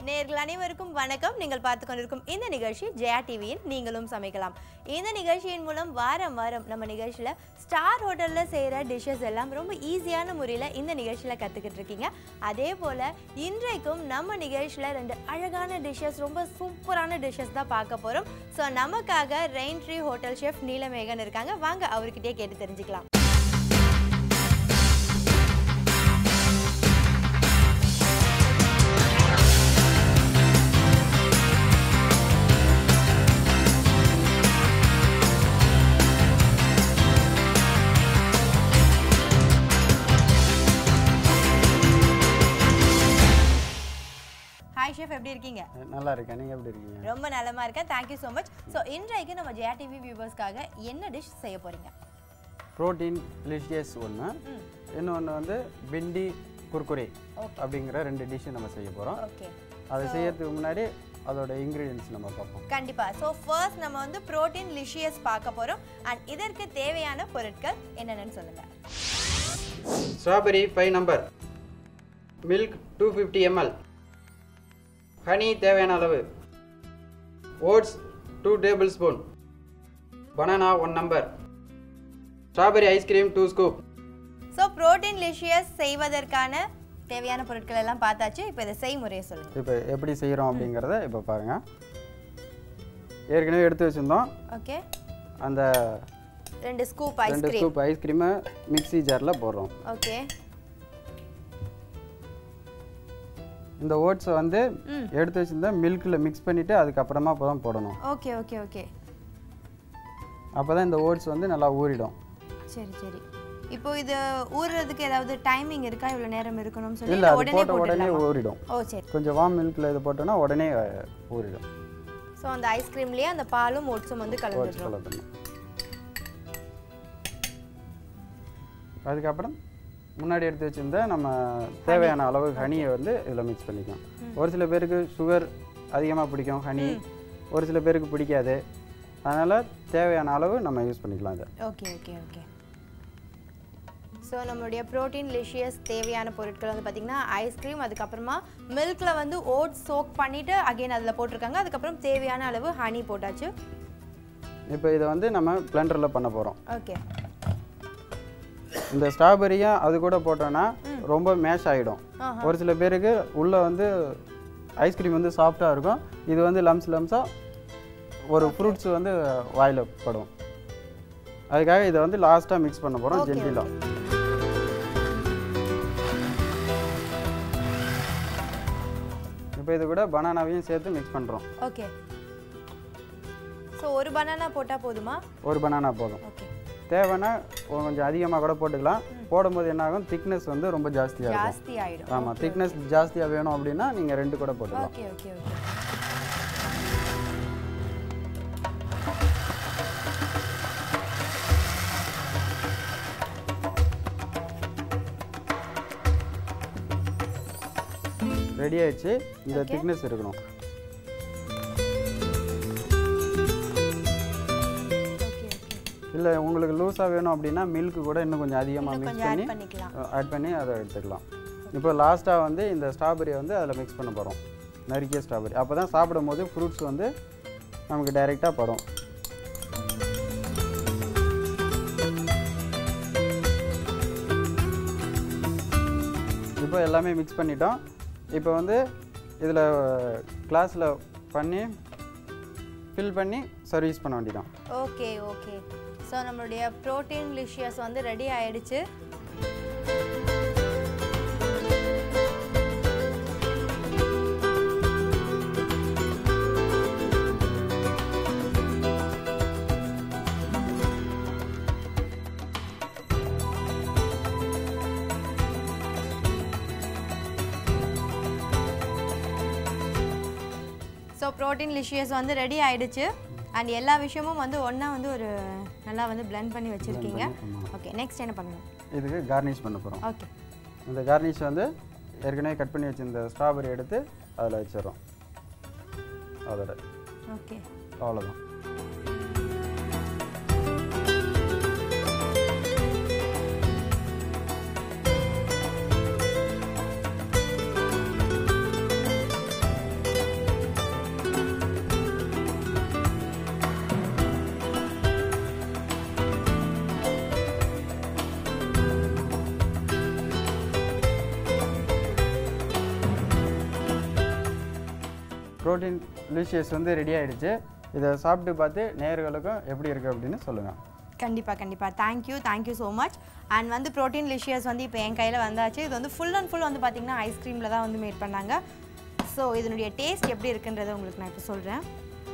நேர்கள் அனைவருக்கும் வணக்கம் நீங்கள் பார்த்து கொண்டிருக்கும் இந்த நிகழ்ச்சி ஜெயா டிவியின் நீங்களும் சமைக்கலாம் இந்த நிகழ்ச்சியின் மூலம் வாரம் வாரம் நம்ம நிகழ்ச்சியில் ஸ்டார் ஹோட்டலில் செய்கிற டிஷ்ஷஸ் எல்லாம் ரொம்ப ஈஸியான முறையில் இந்த நிகழ்ச்சியில் கற்றுக்கிட்டு இருக்கீங்க அதே போல் இன்றைக்கும் நம்ம நிகழ்ச்சியில் ரெண்டு அழகான டிஷ்ஷஸ் ரொம்ப சூப்பரான டிஷ்ஷஸ் தான் பார்க்க போகிறோம் ஸோ நமக்காக Rain Tree hotel chef Neelamegan இருக்காங்க வாங்க அவர்கிட்டயே கேட்டு தெரிஞ்சுக்கலாம் ஹாய் ஷெஃப் எப்படி இருக்கீங்க நல்லா இருக்கேன் நீங்கள் எப்படி இருக்கீங்க ரொம்ப நலமா இருக்கேன் தேங்க்யூ ஸோ மச் ஸோ இன்றைக்கு நம்ம ஜெயா டிவி வியூவர்ஸ்க்காக என்ன டிஷ் செய்ய போறீங்க ப்ரோட்டீன் லிஷியஸ் ஒன்று இன்னொன்று வந்து பிண்டி குர்குரே அப்படிங்கிற ரெண்டு டிஷ்ஷு நம்ம செய்ய போகிறோம் ஓகே அதை செய்யறதுக்கு முன்னாடி அதோட இன்க்ரீடியன்ஸ் நம்ம பார்ப்போம் கண்டிப்பா ஸோ ஃபர்ஸ்ட் நம்ம வந்து புரோட்டீன் லிஷியஸ் பார்க்க போறோம் அண்ட் இதற்கு தேவையான பொருட்கள் என்னென்னு சொல்லுங்க strawberry five number milk two fifty ML honey தேவையான அளவு oats two table spoon banana one number strawberry ice cream two scoop so proteinlicious செய்வதற்கான தேவையான பொருட்கள் எல்லாம் பார்த்தாச்சு இப்போ இதை செய்முறையை சொல்லுங்க இப்போ எப்படி செய்கிறோம் அப்படிங்கிறத இப்போ பாருங்கள் ஏற்கனவே எடுத்து வச்சுருந்தோம் ஓகே அந்த ரெண்டு ஸ்கூப் ரெண்டு ஐஸ்கிரீம் ஸ்கூப் ஐஸ்கிரீமை மிக்ஸி ஜாரில் போடுறோம் ஓகே இந்த ஓட்ஸை வந்து எடுத்து வச்சிருந்தா மில்கில் மிக்ஸ் பண்ணிவிட்டு அதுக்கப்புறமா அப்போ தான் போடணும் ஓகே ஓகே ஓகே அப்போ தான் இந்த ஓட்ஸ் வந்து நல்லா ஊறிடும் சரி சரி இப்போ இது ஊறுறதுக்கு ஏதாவது டைமிங் இருக்கா இவ்வளோ நேரம் இருக்கணும்னு சொல்லி இல்லை இல்ல அது உடனே போட்ட உடனே போட்டுடலாமா? ஊறிடும் ஓ சரி கொஞ்சம் வார்ம் மில்கில் இது போட்டோன்னா உடனே அஹ், ஊறிடும் ஸோ அந்த ஐஸ்கிரீம்லேயே அந்த பாலும் ஓட்ஸும் வந்து ஓட்ஸ் கலந்துடுறோம் கலந்துடணும் அதுக்கப்புறம் முன்னாடி எடுத்து வச்சிருந்த நம்ம தேவையான அளவு ஹனியை வந்து இதில் மிக்ஸ் பண்ணிக்கலாம் ஒரு சில பேருக்கு சுகர் அதிகமாக பிடிக்கும் ஹனி ஒரு சில பேருக்கு பிடிக்காது அதனால் தேவையான அளவு நம்ம யூஸ் பண்ணிக்கலாம் இதை ஓகே ஓகே ஓகே ஸோ நம்மளுடைய ப்ரோட்டீன் லிஷியஸ் தேவையான பொருட்கள் வந்து பார்த்திங்கன்னா ஐஸ்கிரீம் அதுக்கப்புறமா மில்கில் வந்து ஓட்ஸ் சோக் பண்ணிவிட்டு அகைன் அதில் போட்டிருக்காங்க அதுக்கப்புறம் தேவையான அளவு ஹனி போட்டாச்சு இப்போ இதை வந்து நம்ம பிளெண்டரில் பண்ண போகிறோம் ஓகே இந்த ஸ்ட்ராபெரியும் அது கூட போட்டோன்னா ரொம்ப மேஷ் ஆகிடும் ஆஹா. ஒரு சில பேருக்கு உள்ளே வந்து ஐஸ்கிரீம் வந்து சாஃப்டாக இருக்கும் இது வந்து லம்ஸ் லம்ஸாக ஒரு ஃப்ரூட்ஸ் வந்து வாயில் படும் அதுக்காக இதை வந்து லாஸ்ட்டாக மிக்ஸ் பண்ண போகிறோம் Okay, ஜென்டிலாக இப்போ இது கூட பனானாவையும் சேர்த்து மிக்ஸ் பண்ணுறோம் ஓகே ஸோ ஒரு பனானா போட்டால் போதுமா ஒரு பனானா போதும் ஓகே தேவைன்னா கொஞ்சம் அதிகமாக கூட போட்டுக்கலாம் போடும்போது என்ன ஆகும் திக்னஸ் வந்து ரொம்ப ஜாஸ்தியாக இருக்கும் ஜாஸ்தி ஆகிடும் ஆமாம் திக்னஸ் ஜாஸ்தியாக வேணும் அப்படின்னா நீங்கள் ரெண்டு கூட போட்டுக்கலாம் ஓகே ஓகே ஓகே ரெடி ஆயிடுச்சு இந்த திக்னஸ் இருக்கணும் ஓகே ஓகே இல்லை உங்களுக்கு லூஸாக வேணும் அப்படின்னா மில்க் கூட இன்னும் கொஞ்சம் அதிகமாக இன்னும் மிக்ஸ் கொஞ்சம் பண்ணி ஆட் பண்ணிக்கலாம் ஆட் பண்ணி அதை எடுத்துக்கலாம் இப்போ லாஸ்ட்டாக வந்து இந்த ஸ்ட்ராபெரியை வந்து அதில் மிக்ஸ் பண்ண போகிறோம் நறுக்கிய ஸ்ட்ராபெரி அப்போ தான் சாப்பிடும் போது ஃப்ரூட்ஸ் வந்து நமக்கு டைரெக்டாக படும் இப்போ எல்லாமே மிக்ஸ் பண்ணிட்டோம் இப்போ வந்து இதில் கிளாஸில் பண்ணி ஃபில் பண்ணி சர்வீஸ் பண்ண வேண்டியதான் ஓகே ஓகே ஸோ நம்மளுடைய ப்ரோட்டீன் லிஷியஸ் வந்து ரெடி ஆயிடுச்சு ஸோ ப்ரோட்டீன் லிஷியஸ் வந்து ரெடி ஆயிடுச்சு அண்ட் எல்லா விஷயமும் வந்து ஒன்றா வந்து ஒரு நல்லா வந்து blend பண்ணி வச்சுருக்கீங்க ஓகே நெக்ஸ்ட் என்ன பண்ணணும் இதுக்கு கார்னிஷ் பண்ண போகிறோம் ஓகே இந்த கார்னிஷ் வந்து ஏற்கனவே கட் பண்ணி வச்சிருந்த ஸ்ட்ராபெரி எடுத்து அதில் வச்சிடுறோம் அதோட ஓகே அவ்வளோதான் ப்ரோட்டீன் லிஷியஸ் வந்து ரெடி ஆயிடுச்சு இதை சாப்பிட்டு பார்த்து நேயர்களுக்கும் எப்படி இருக்குது அப்படின்னு சொல்லுங்கள் கண்டிப்பாக கண்டிப்பாக thank you thank you so much and வந்து ப்ரோட்டீன் லிஷியஸ் வந்து இப்போ என் கையில் வந்தாச்சு இது வந்து ஃபுல் அண்ட் ஃபுல் வந்து பார்த்திங்கன்னா ஐஸ்கிரீமில் தான் வந்து மேட் பண்ணாங்க ஸோ இதனுடைய டேஸ்ட் எப்படி இருக்குன்றதை உங்களுக்கு நான் இப்போ சொல்கிறேன்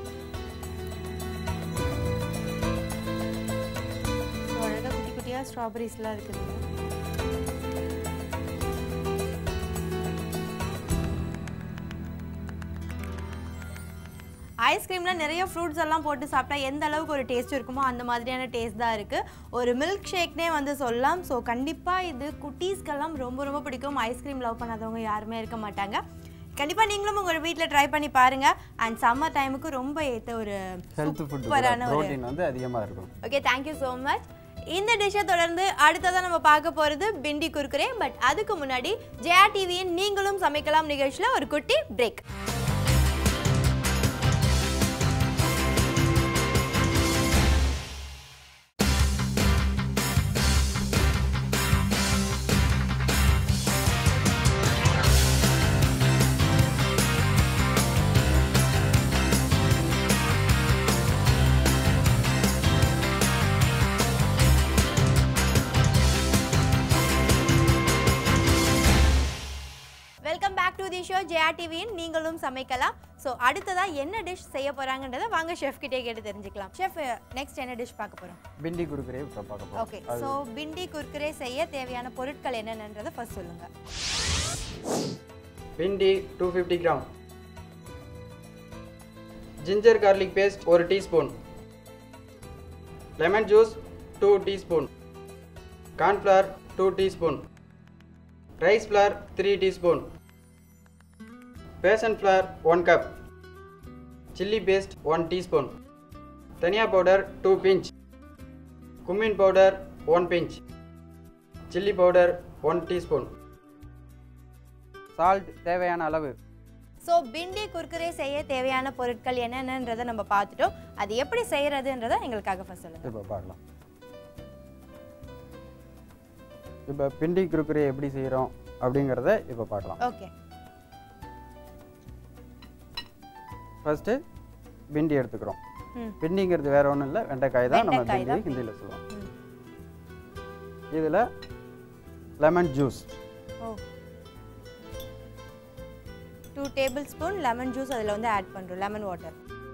அழகாக குட்டி குட்டியாக ஸ்ட்ராபெரிஸ்லாம் இருக்குது ஐஸ்கிரீமில் நிறைய ஃப்ரூட்ஸ் எல்லாம் போட்டு சாப்பிட்டா எந்த அளவுக்கு ஒரு டேஸ்ட் இருக்குமோ அந்த மாதிரியான டேஸ்ட் தான் இருக்குது ஒரு மில்க் ஷேக்னே வந்து சொல்லலாம் ஸோ கண்டிப்பாக இது குட்டீஸ்க்கெல்லாம் ரொம்ப ரொம்ப பிடிக்கும் ஐஸ்கிரீம் லவ் பண்ணாதவங்க யாருமே இருக்க மாட்டாங்க கண்டிப்பாக நீங்களும் உங்கள் வீட்டில் ட்ரை பண்ணி பாருங்கள் அண்ட் சம்மர் டைமுக்கு ரொம்ப ஏற்ற ஒரு ஹெல்த் ஃபுட் சூப்பரான ஒரு ப்ரோட்டீன் வந்து அதிகமாக இருக்கும் ஓகே தேங்க்யூ ஸோ மச் இந்த டிஷ்ஷை தொடர்ந்து அடுத்ததாக நம்ம பார்க்க போகிறது பிண்டி குறுக்குறே பட் அதுக்கு முன்னாடி ஜெயா டிவியின் நீங்களும் சமைக்கலாம் நிகழ்ச்சியில் ஒரு குட்டி break welcome back to the show Jaya டிவியின் நீங்களும் சமைக்கலாம் ஸோ அடுத்ததாக என்ன டிஷ் செய்ய போகிறாங்கன்றதை வாங்க ஷெஃப் கிட்டே கேட்டு தெரிஞ்சுக்கலாம் ஷெஃப் நெக்ஸ்ட் என்ன டிஷ் பார்க்க போகிறோம் பிண்டி குறுக்குறே இப்போ பார்க்க போகிறோம் ஓகே ஸோ பிண்டி குர்குரே செய்ய தேவையான பொருட்கள் என்னென்னன்றதை ஃபர்ஸ்ட் சொல்லுங்கள் bhindi two fifty gram ginger garlic paste ஒரு teaspoon lemon juice two teaspoon cornflour two teaspoon rice flour three teaspoon besan flour one cup chilli paste one teaspoon dhania powder two pinch cumin powder one pinch chilli powder one teaspoon salt தேவையான அளவு so bhindi Kurkure செய்ய தேவையான பொருட்கள் என்னென்னன்றதை நம்ம பார்த்துட்டோம் அது எப்படி செய்யறதுன்றதை எங்களுக்காக ஃபர்ஸ்ட் சொல்லுங்கள் இப்போ பார்க்கலாம் இப்போ பிண்டி குறுக்குறே எப்படி செய்கிறோம் அப்படிங்கிறத இப்போ பார்க்கலாம் ஓகே ஃபர்ஸ்ட்டு பிண்டி எடுத்துக்கிறோம் ம் பிண்டிங்கிறது வேற ஒன்றும் இல்லை வெண்டைக்காய் தான் நம்ம வெண்டைக்காய் பிண்டி தான் ஹிந்தியில் சொல்லுவோம் ம். இதில் லெமன் ஜூஸ் ஓ two table spoon lemon juice அதில் வந்து ஆட் பண்ணுறோம் லெமன் வாட்டர்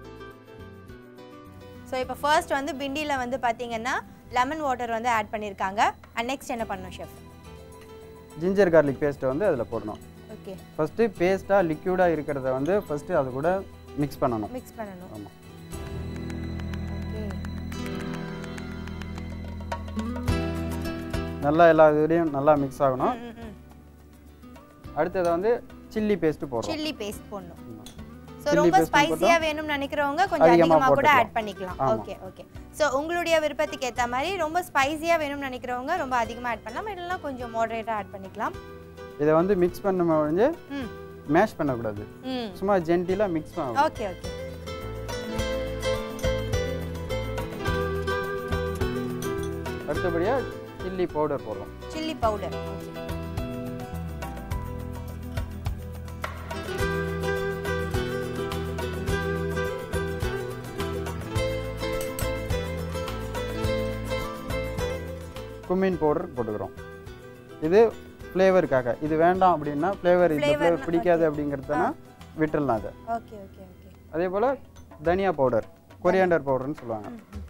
ஸோ இப்போ ஃபர்ஸ்ட் வந்து பிண்டியில் வந்து பார்த்தீங்கன்னா லெமன் வாட்டர் வந்து ஆட் பண்ணியிருக்காங்க அண்ட் நெக்ஸ்ட் என்ன பண்ணணும் ஷெஃப் ஜிஞ்சர் garlic பேஸ்ட்டை வந்து அதில் போடணும் ஓகே ஃபஸ்ட்டு பேஸ்ட்டாக லிக்யூடாக இருக்கிறத வந்து ஃபஸ்ட்டு அது கூட மிக்ஸ் பண்ணணும் மிக்ஸ் பண்ணணும் ஆமாம் ஓகே நல்லா எல்லா இதுலேயும் நல்லா மிக்ஸ் ஆகணும் ம் ம் அடுத்தது வந்து சில்லி பேஸ்ட்டு போடுறோம் சில்லி பேஸ்ட் போடணும் ஆமா. ஸோ Chilli ரொம்ப paste ஸ்பைசியாக வேணும்னு நினைக்கிறவங்க கொஞ்சம் அதிகமா அதிகமாக கூட போட்டுக்கலாம். ஆட் பண்ணிக்கலாம் ஆமா. ஓகே ஓகே ஸோ உங்களுடைய விருப்பத்துக்கு ஏற்ற மாதிரி ரொம்ப ஸ்பைசியாக வேணும்னு நினைக்கிறவங்க ரொம்ப அதிகமாக ஆட் பண்ணலாம் இல்லைன்னா கொஞ்சம் மாடரேட்டாக ஆட் பண்ணிக்கலாம் இதை வந்து மிக்ஸ் பண்ண முடிஞ்சு ம் மேஷ் பண்ணக்கூடாது ம் சும்மா ஜென்டிலாக மிக்ஸ் பண்ணணும் ஓகே ஓகே அடுத்தபடியாக சில்லி பவுடர் போடுறோம் சில்லி பவுடர் கும்மின் பவுடர் போட்டுக்கிறோம் இது ஃப்ளேவருக்காக இது வேண்டாம் அப்படின்னா ஃப்ளேவர் இந்த Flavour ஃப்ளேவர் னா- பிடிக்காது அப்படிங்கிறதுனா விட்டுறலாம் அதை ஓகே ஓகே ஓகே அதே போல் தனியா பவுடர் கொரியாண்டர் பவுடர்னு சொல்லுவாங்க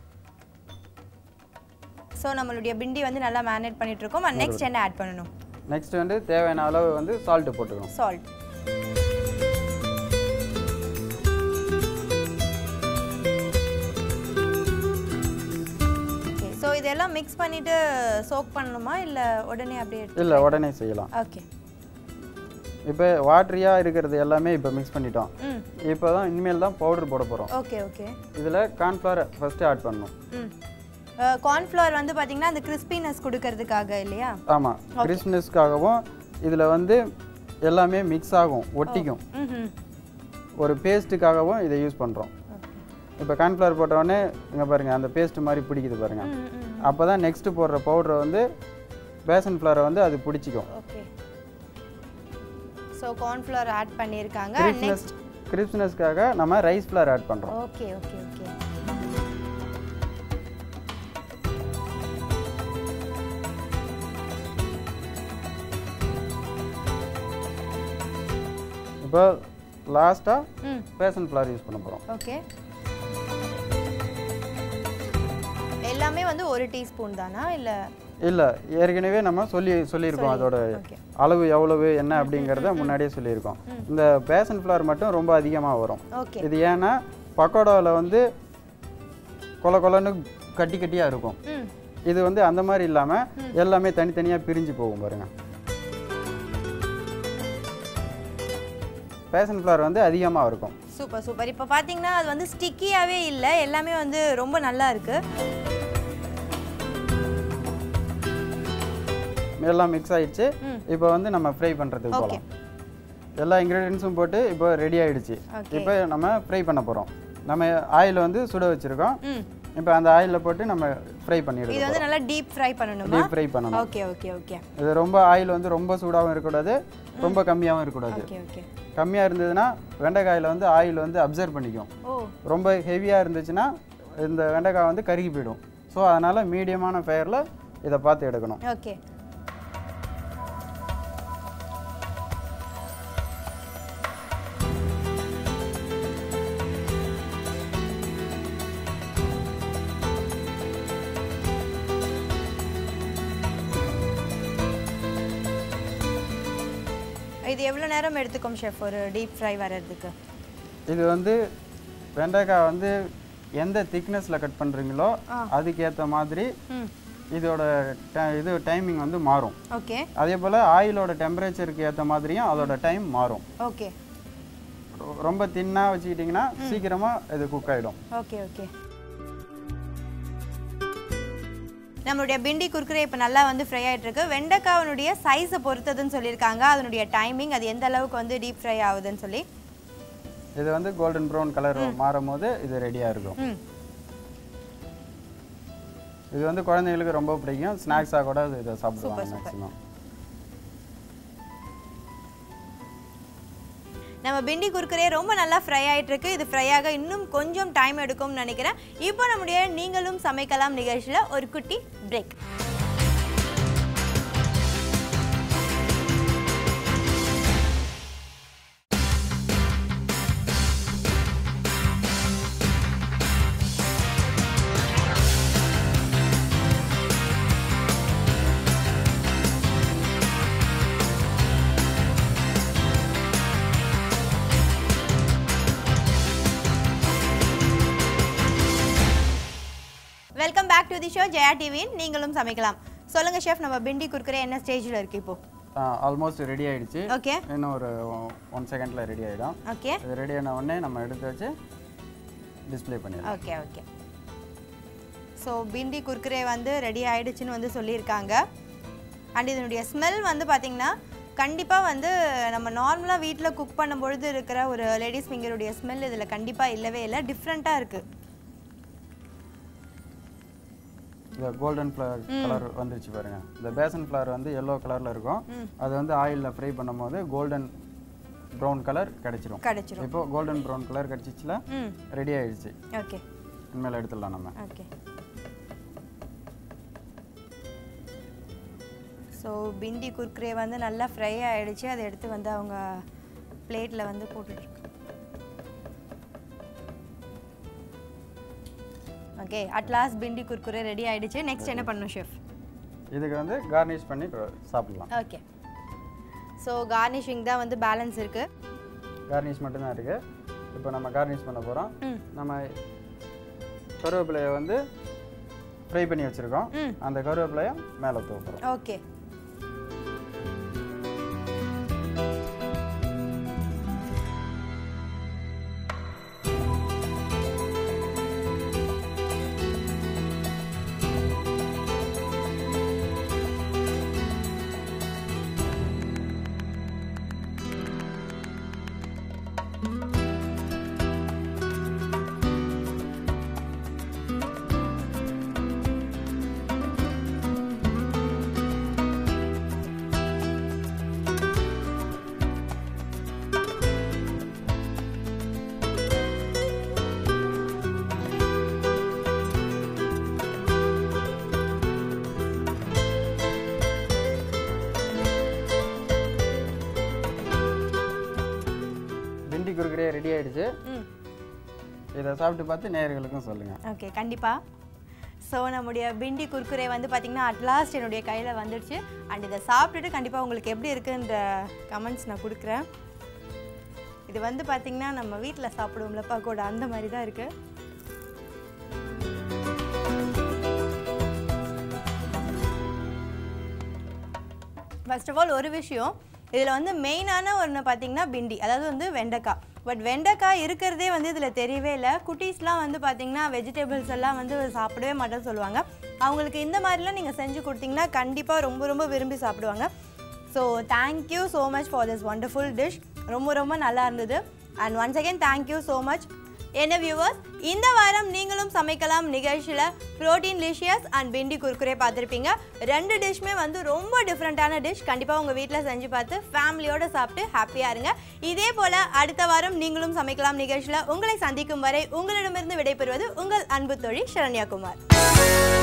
ஸோ நம்மளுடைய பிண்டி வந்து நல்லா மேனேட் பண்ணிட்டு இருக்கோம் அண்ட் நெக்ஸ்ட் என்ன ஆட் பண்ணணும் நெக்ஸ்ட் வந்து தேவையான அளவு வந்து சால்ட்டு போட்டுக்கணும் சால்ட் ஓகே ஸோ இதெல்லாம் மிக்ஸ் பண்ணிட்டு சோக் பண்ணணுமா இல்லை உடனே அப்படியே எடுத்து இல்லை உடனே செய்யலாம் ஓகே இப்போ வாட்டரியாக இருக்கிறது எல்லாமே இப்போ மிக்ஸ் பண்ணிட்டோம் ம் இப்போ தான் இனிமேல் தான் பவுடர் போட போகிறோம் ஓகே ஓகே இதில் கார்ன்ஃப்ளவர் ஃபஸ்ட்டு ஆட் பண்ணணும் ம் கார்ன்ஃப்ளவர் வந்து பார்த்தீங்கன்னா அந்த கிறிஸ்பினஸ் கொடுக்கறதுக்காக இல்லையா ஆமாம் கிறிஸ்மஸ்க்காகவும் இதில் வந்து எல்லாமே மிக்ஸ் ஆகும் ஒட்டிக்கும் ம் ஒரு பேஸ்ட்டுக்காகவும் இதை யூஸ் பண்ணுறோம் இப்போ கார்ன்ஃப்ளவர் போட்டோடனே இங்கே பாருங்கள் அந்த பேஸ்ட் மாதிரி பிடிக்குது பாருங்கள் ம் ம் அப்போ தான் நெக்ஸ்ட்டு போடுற பவுடரை வந்து பேசன் ஃப்ளவரை வந்து அது பிடிச்சிக்கும் ஓகே ஸோ கார்ன்ஃப்ளவர் ஆட் பண்ணியிருக்காங்க கிறிஸ்மஸ் நெக்ஸ்ட் கிறிஸ்பினஸ்க்காக நம்ம ரைஸ் ஃப்ளார் ஆட் பண்ணுறோம் ஓகே ஓகே ஓகே இப்போ லாஸ்ட்டாக ம் பேசன் ஃப்ளார் யூஸ் பண்ண போகிறோம் ஓகே எல்லாமே வந்து ஒரு டீஸ்பூன் தானா இல்லை இல்லை ஏற்கனவே நம்ம சொல்லி சொல்லியிருக்கோம் அதோட ஓகே அளவு எவ்வளவு என்ன அப்படிங்கிறத முன்னாடியே சொல்லியிருக்கோம் இந்த பேசன் ஃப்ளார் மட்டும் ரொம்ப அதிகமாக வரும் ஓகே இது ஏன்னா பக்கோடாவில் வந்து கொல கொலன்னு கட்டி கட்டியாக இருக்கும் ம் இது வந்து அந்த மாதிரி இல்லாமல் எல்லாமே தனித்தனியாக பிரிஞ்சு போகும் பாருங்க பேசன் ஃப்ளார் வந்து அதிகமாக இருக்கும் சூப்பர் சூப்பர் இப்போ பார்த்தீங்கன்னா அது வந்து ஸ்டிக்கியாகவே இல்லை எல்லாமே வந்து ரொம்ப நல்லா இருக்கு எல்லாம் மிக்ஸ் ஆயிடுச்சு ம். இப்போ வந்து நம்ம ஃப்ரை பண்ணுறதுக்கு ஓகே போகலாம் எல்லா இன்க்ரீடியன்ஸும் போட்டு இப்போ ரெடி ஆயிடுச்சு ஓகே இப்போ நம்ம ஃப்ரை பண்ண போகிறோம் நம்ம ஆயில் வந்து சுட வச்சுருக்கோம் ம் இப்போ அந்த ஆயிலில் போட்டு நம்ம ஃப்ரை இது பண்ணிடுவோம் வந்து நல்லா டீப் ஃப்ரை பண்ணணுமா டீப் ஃப்ரை பண்ணணும் ஓகே ஓகே ஓகே இது ரொம்ப ஆயில் வந்து ரொம்ப சூடாகவும் இருக்கக்கூடாது ரொம்ப கம்மியாகவும் இருக்கக்கூடாது ஓகே ஓகே கம்மியாக இருந்ததுன்னா வெண்டைக்காயில் வந்து ஆயில் வந்து அப்சர்வ் பண்ணிக்கும் ஓ ரொம்ப ஹெவியாக இருந்துச்சுன்னா இந்த வெண்டைக்காய் வந்து கருகி போயிடும் ஸோ அதனால் மீடியமான ஃபயரில் இதை பார்த்து எடுக்கணும் ஓகே இது எவ்வளோ நேரம் எடுத்துக்கும் ஷெஃப் ஒரு டீப் ஃப்ரை வர்றதுக்கு இது வந்து வெண்டைக்காய் வந்து எந்த திக்னஸில் கட் பண்ணுறீங்களோ அதுக்கேற்ற மாதிரி ம் இதோட ti- இது டைமிங் வந்து மாறும் ஓகே அதே போல் ஆயிலோட டெம்பரேச்சருக்கு ஏற்ற மாதிரியும் அதோட டைம் மாறும் ஓகே ரொ- ரொம்ப தின்னாக வச்சுக்கிட்டிங்கன்னா சீக்கிரமாக இது குக் ஆகிடும் ஓகே ஓகே நம்மளுடைய பிண்டி குர்குரே இப்போ நல்லா வந்து ஃப்ரை ஆயிட்டு இருக்கு வெண்டைக்காவனுடைய சைஸை பொறுத்ததுன்னு சொல்லியிருக்காங்க அதனுடைய டைமிங் அது எந்த அளவுக்கு வந்து டீப் ஃப்ரை ஆகுதுன்னு சொல்லி இது வந்து கோல்டன் ப்ரௌன் கலர் மாறும் போது இது ரெடியாக இருக்கும் ம் இது வந்து குழந்தைங்களுக்கு ரொம்ப பிடிக்கும் ஸ்நாக்ஸாக கூட இது இதை சாப்பிடுவாங்க சூப்பர். மேக்ஸிமம் நம்ம பிண்டி குர்குரே ரொம்ப நல்லா ஃப்ரை ஆயிட்டு இருக்கு இது ஃப்ரை ஆக இன்னும் கொஞ்சம் டைம் எடுக்கும்னு நினைக்கிறேன் இப்போ நம்முடைய நீங்களும் சமைக்கலாம் நிகழ்ச்சியில் ஒரு குட்டி break welcome back to the show Jaya டிவியின் நீங்களும் சமைக்கலாம் சொல்லுங்க ஷெஃப் நம்ம பிண்டி குர்குரே என்ன ஸ்டேஜில் இருக்கு இப்போ ஆல்மோஸ்ட் ரெடி ஆயிடுச்சு ஓகே இன்னும் ஒரு ஒன் செகண்டில் ரெடி ஆகிடும் ஓகே இது ரெடி ஆன உடனே நம்ம எடுத்து வச்சு டிஸ்ப்ளே பண்ணிடலாம் okay okay so bhindi Kurkure வந்து ரெடி ஆயிடுச்சுன்னு வந்து சொல்லியிருக்காங்க அண்ட் இதனுடைய ஸ்மெல் வந்து பார்த்தீங்கன்னா கண்டிப்பாக வந்து நம்ம நார்மலாக வீட்டில் குக் பண்ணும்பொழுது இருக்கிற ஒரு லேடிஸ் ஃபிங்கருடைய ஸ்மெல் இதில் கண்டிப்பாக இல்லவே இல்லை டிஃப்ரெண்ட்டாக இருக்குது இந்த கோல்டன் ஃப்ளவர் கலர் வந்துருச்சு பாருங்க இந்த பேசன் ஃப்ளவர் வந்து எல்லோ கலரில் இருக்கும் அது வந்து ஆயிலில் ஃப்ரை பண்ணும்போது கோல்டன் ப்ரௌன் கலர் கிடைச்சிரும் கிடச்சிரும் இப்போ கோல்டன் ப்ரௌன் கலர் கிடைச்சிச்சுல ம் ரெடி ஆயிடுச்சு ஓகே இனிமேல் எடுத்துடலாம் நம்ம ஓகே ஸோ பிண்டி குர்குரே வந்து நல்லா ஃப்ரை ஆயிடுச்சு அதை எடுத்து வந்து அவங்க பிளேட்டில் வந்து போட்டுட்ருக்காங்க okay at last bhindi Kurkure ready ஆயிடுச்சு நெக்ஸ்ட் என்ன பண்ணணும் ஷெஃப் இதுக்கு வந்து கார்னிஷ் பண்ணி கொ- சாப்பிடலாம் ஓகே ஸோ கார்னிஷிங் தான் வந்து பேலன்ஸ் இருக்குது கார்னிஷ் மட்டும்தான் இருக்கு இப்போ நம்ம கார்னிஷ் பண்ண போகிறோம் ம் நம்ம கருவேப்பிலையை வந்து ஃப்ரை பண்ணி வச்சுருக்கோம் ம் அந்த கருவேப்பிலையை மேலே தூக்குறோம் ஓகே பிண்டி குறுக்குறே ரெடி ஆயிடுச்சு ம் இதை சாப்பிட்டு பார்த்து நேயர்களுக்கும் சொல்லுங்கள் ஓகே கண்டிப்பாக ஸோ நம்முடைய பிண்டி குர்குரே வந்து பார்த்திங்கன்னா அட்லாஸ்ட் என்னுடைய கையில் வந்துடுச்சு அண்ட் இதை சாப்பிட்டுட்டு கண்டிப்பாக உங்களுக்கு எப்படி இருக்குன்ற கமெண்ட்ஸ் நான் கொடுக்குறேன் இது வந்து பார்த்திங்கன்னா நம்ம வீட்டில் சாப்பிடுவோம்ல பக்கோடா அந்த மாதிரி தான் இருக்குது ஃபர்ஸ்ட் ஆஃப் ஆல் ஒரு விஷயம் இதில் வந்து மெயினான ஒன்று பார்த்தீங்கன்னா பிண்டி அதாவது வந்து வெண்டைக்காய் பட் வெண்டைக்காய் இருக்கிறதே வந்து இதில் தெரியவே இல்லை குட்டீஸ்லாம் வந்து பார்த்தீங்கன்னா வெஜிடபிள்ஸ் எல்லாம் வந்து சாப்பிடவே மாட்டேன்னு சொல்லுவாங்க அவங்களுக்கு இந்த மாதிரிலாம் நீங்கள் செஞ்சு கொடுத்தீங்கன்னா கண்டிப்பாக ரொம்ப ரொம்ப விரும்பி சாப்பிடுவாங்க so thank you so much for this wonderful dish ரொம்ப ரொம்ப நல்லா இருந்தது and once again thank you so much என்ன வியூவர்ஸ் இந்த வாரம் நீங்களும் சமைக்கலாம் நிகழ்ச்சியில் proteinlicious and bhindi Kurkure பார்த்துருப்பீங்க ரெண்டு டிஷ்மே வந்து ரொம்ப டிஃப்ரெண்ட்டான டிஷ் கண்டிப்பாக உங்கள் வீட்டில் செஞ்சு பார்த்து ஃபேமிலியோட சாப்பிட்டு ஹாப்பியாக இருங்க இதே போல் அடுத்த வாரம் நீங்களும் சமைக்கலாம் நிகழ்ச்சியில் உங்களை சந்திக்கும் வரை உங்களிடமிருந்து விடைபெறுவது உங்கள் அன்பு தோழி சரண்யா குமார்